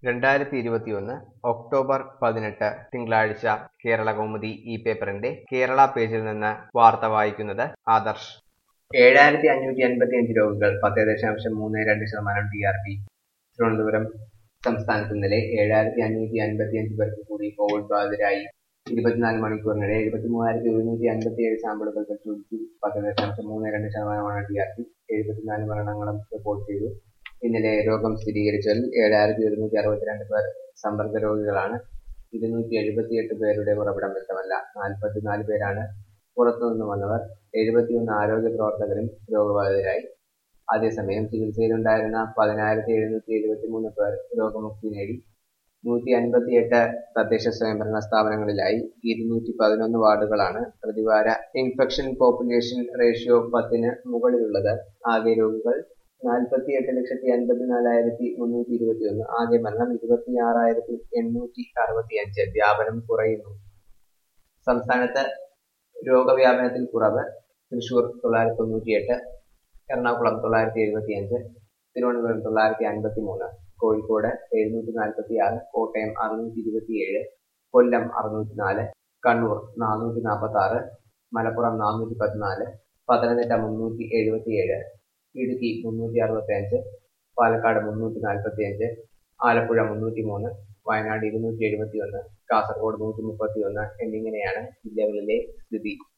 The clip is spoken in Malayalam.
രണ്ടായിരത്തി ഇരുപത്തിയൊന്ന് ഒക്ടോബർ പതിനെട്ട് തിങ്കളാഴ്ച കേരള കൗമുദി ഈ പേപ്പറിന്റെ കേരള പേജിൽ നിന്ന് വാർത്ത വായിക്കുന്നത് ആദർശ് ഏഴായിരത്തി അഞ്ഞൂറ്റി അൻപത്തി അഞ്ച് രോഗികൾ പത്ത് ദശാംശം മൂന്ന് രണ്ട് ശതമാനം ടി ആർ പി തിരുവനന്തപുരം സംസ്ഥാനത്ത് ഇന്നലെ ഏഴായിരത്തി അഞ്ഞൂറ്റി അൻപത്തി അഞ്ച് പേർക്ക് കൂടി കോവിഡ് ബാധിതരായി ഇരുപത്തിനാല് മണിക്കൂറിനിടെ എഴുപത്തി മൂവായിരത്തി ഒരുന്നൂറ്റി അൻപത്തി ഏഴ് സാമ്പിളുകൾ പരിശോധിച്ചു പത്ത് ദശാംശം മൂന്ന് രണ്ട് ശതമാനമാണ് ടി ആർ പി എഴുപത്തിനാല് മരണങ്ങളും റിപ്പോർട്ട് ചെയ്തു ഇന്നലെ രോഗം സ്ഥിരീകരിച്ചതിൽ ഏഴായിരത്തി ഒരുന്നൂറ്റി അറുപത്തിരണ്ട് പേർ സമ്പർക്ക രോഗികളാണ് ഇരുന്നൂറ്റി എഴുപത്തിയെട്ട് പേരുടെ ഉറവിടം വ്യക്തമല്ല നാൽപ്പത്തിനാല് പേരാണ് പുറത്തുനിന്ന് വന്നവർ എഴുപത്തിയൊന്ന് ആരോഗ്യ പ്രവർത്തകരും രോഗബാധിതരായി അതേസമയം ചികിത്സയിലുണ്ടായിരുന്ന പതിനായിരത്തി എഴുന്നൂറ്റി എഴുപത്തി മൂന്ന് പേർ രോഗമുക്തി നേടി നൂറ്റി അൻപത്തിയെട്ട് തദ്ദേശ സ്വയംഭരണ സ്ഥാപനങ്ങളിലായി ഇരുന്നൂറ്റി പതിനൊന്ന് വാർഡുകളാണ് പ്രതിവാര ഇൻഫെക്ഷൻ പോപ്പുലേഷൻ റേഷ്യോ പത്തിന് മുകളിലുള്ളത് ആകെ രോഗികൾ നാൽപ്പത്തിയെട്ട് ലക്ഷത്തി അൻപത്തിനാലായിരത്തി മുന്നൂറ്റി ഇരുപത്തി ഒന്ന് ആകെ മരണം ഇരുപത്തി ആറായിരത്തി എണ്ണൂറ്റി അറുപത്തി അഞ്ച് വ്യാപനം കുറയുന്നു സംസ്ഥാനത്ത് രോഗവ്യാപനത്തിൽ കുറവ് തൃശൂർ തൊള്ളായിരത്തി തൊണ്ണൂറ്റിയെട്ട് എറണാകുളം തൊള്ളായിരത്തി എഴുപത്തി അഞ്ച് തിരുവനന്തപുരം തൊള്ളായിരത്തി അൻപത്തി മൂന്ന് കോഴിക്കോട് എഴുന്നൂറ്റി നാൽപ്പത്തി ആറ് കോട്ടയം അറുന്നൂറ്റി ഇരുപത്തിയേഴ് കൊല്ലം അറുന്നൂറ്റി നാല് കണ്ണൂർ നാനൂറ്റി നാൽപ്പത്തി ആറ് മലപ്പുറം നാനൂറ്റി പതിനാല് പത്തനംതിട്ട മുന്നൂറ്റി എഴുപത്തിയേഴ് ഇടുക്കി മുന്നൂറ്റി അറുപത്തി അഞ്ച് പാലക്കാട് മുന്നൂറ്റി നാൽപ്പത്തി അഞ്ച് ആലപ്പുഴ മുന്നൂറ്റി മൂന്ന് വയനാട് ഇരുന്നൂറ്റി എഴുപത്തി ഒന്ന് കാസർഗോഡ് നൂറ്റി മുപ്പത്തി ഒന്ന് എന്നിങ്ങനെയാണ് ജില്ലകളിലെ സ്ഥിതി